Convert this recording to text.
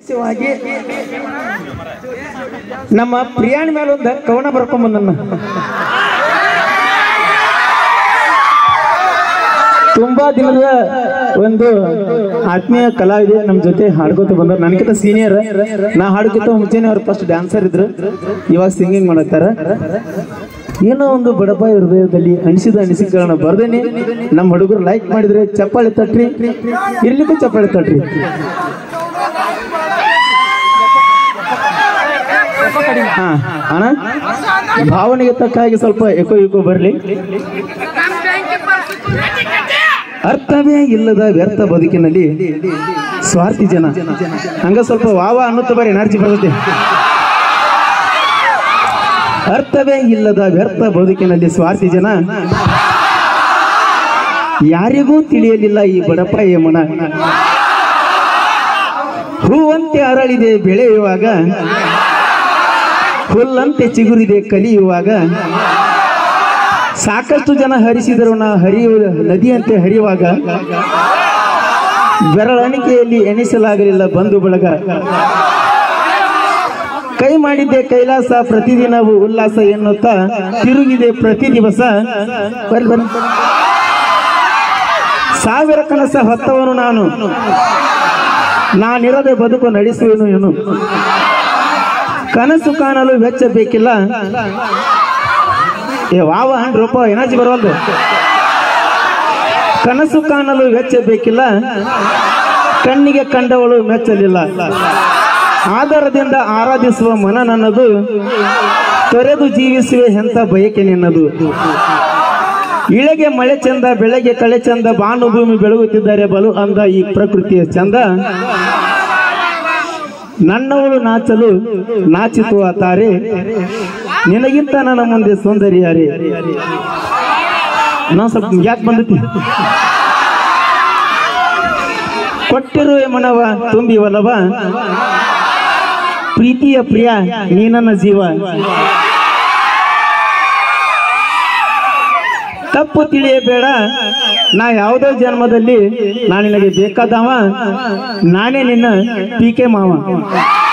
ವಿಶೇಷವಾಗಿ ನಮ್ಮ ಪ್ರಿಯಾಣಿ ಮೇಲೆ ಒಂದು ಕವನ ಬರ್ಕೊಂಬಂದನ್ನ ತುಂಬಾ ದಿನದ ಒಂದು ಆತ್ಮೀಯ ಕಲಾವಿದೆ ನಮ್ಮ ಜೊತೆ ಹಾಡ್ಕೋತ ಬಂದ ನನಗಿಂತ ಸೀನಿಯರ್ ನಾ ಹಾಡ್ಕೋತ ಮುಂಚೆನೆ ಅವ್ರು ಫಸ್ಟ್ ಡ್ಯಾನ್ಸರ್ ಇದ್ರು ಇವಾಗ ಸಿಂಗಿಂಗ್ ಮಾಡತ್ತಾರ ಏನೋ ಒಂದು ಬಡಪಾಯಿ ಹೃದಯದಲ್ಲಿ ಅನಿಸಿದ ಅನಿಸಿಕೆಗಳನ್ನ ಬರ್ದೇನೆ ನಮ್ಮ ಹುಡುಗರು ಲೈಕ್ ಮಾಡಿದ್ರೆ ಚಪ್ಪಾಳೆ ತಟ್ರಿ ಇರ್ಲಿಕ್ಕೂ ಚಪ್ಪಾಳೆ ತಟ್ರಿ ಹಾ ಅಣ್ಣ ಭಾವನೆಗೆ ತಕ್ಕ ಹಾಗೆ ಸ್ವಲ್ಪ ಎಕೋ ಎಕೋ ಬರ್ಲಿ ಅರ್ಥವೇ ಇಲ್ಲದ ವ್ಯರ್ಥ ಬದುಕಿನಲ್ಲಿ ಸ್ವಾರ್ಥಿ ಜನ ಹಂಗ ಸ್ವಲ್ಪ ವಾವ ಅನ್ನುತ್ತ ಬರೀ ಎನರ್ಜಿ ಬರ್ತೈತೆ ಅರ್ಥವೇ ಇಲ್ಲದ ವ್ಯರ್ಥ ಬದುಕಿನಲ್ಲಿ ಸ್ವಾರ್ಥಿ ಜನ ಯಾರಿಗೂ ತಿಳಿಯಲಿಲ್ಲ ಈ ಬಡಪಾಯಿಯ ಮನ ಹೂವಂತೆ ಅರಳಿದೆ ಬೆಳೆಯುವಾಗ ಹುಲ್ಲಂತೆ ಚಿಗುರಿದೆ ಕಲಿಯುವಾಗ ಸಾಕಷ್ಟು ಜನ ಹರಿಸಿದರು ನಾ ಹರಿಯುವ ನದಿಯಂತೆ ಹರಿಯುವಾಗ ಬೆರಳಣಿಕೆಯಲ್ಲಿ ಎಣಿಸಲಾಗಲಿಲ್ಲ ಬಂಧು ಬಳಗ ಕೈ ಮಾಡಿದ್ದೆ ಕೈಲಾಸ ಪ್ರತಿದಿನವೂ ಉಲ್ಲಾಸ ಎನ್ನುತ್ತಾ ತಿರುಗಿದೆ ಪ್ರತಿ ದಿವಸ ಬರ್ರಿ ಬರ್ರಿ. ಸಾವಿರ ಕನಸ ಹೊತ್ತವನು ನಾನು ನಾನಿರದೆ ಬದುಕು ನಡೆಸುವೆನು ಏನು ಕನಸು ಕಾಣಲು ವೆಚ್ಚ ಬೇಕಿಲ್ಲ ಏ ವಾವ ರೂಪ ಎನರ್ಜಿ ಬರವಲ್ದು ಕನಸು ಕಾಣಲು ವೆಚ್ಚ ಬೇಕಿಲ್ಲ ಕಣ್ಣಿಗೆ ಕಂಡವಳು ಮೆಚ್ಚಲಿಲ್ಲ ಆಧಾರದಿಂದ ಆರಾಧಿಸುವ ಮನ ನನ್ನದು ತೊರೆದು ಜೀವಿಸುವೆ ಎಂತ ಬಯಕೆ ನಿನ್ನದು ಇಳೆಗೆ ಮಳೆ ಚಂದ ಬೆಳಗ್ಗೆ ಕಳೆ ಚಂದ ಬಾನು ಭೂಮಿ ಬೆಳಗುತ್ತಿದ್ದಾರೆ ಬಲು ಅಂದ ಈ ಪ್ರಕೃತಿಯ ಚಂದ ನನ್ನವಳು ನಾಚಲು ನಾಚಿತು ಆ ತಾರೆ ನಿನಗಿಂತ ನನ್ನ ಮುಂದೆ ಸೌಂದರ್ಯಾರೆ ನಾವು ಸ್ವಲ್ಪ ಯಾಕೆ ಬಂದತಿ ಕೊಟ್ಟಿರುವೆ ಮನವ ತುಂಬಿ ಒಲವ ಪ್ರೀತಿಯ ಪ್ರಿಯ ನೀ ನನ್ನ ಜೀವ ತಪ್ಪು ತಿಳಿಯಬೇಡ ನಾ ಯಾವುದೋ ಜನ್ಮದಲ್ಲಿ ನಾ ನಿನಗೆ ಬೇಕಾದವ ನಾನೇ ನಿನ್ನ ಪೀಕೆ ಮಾವ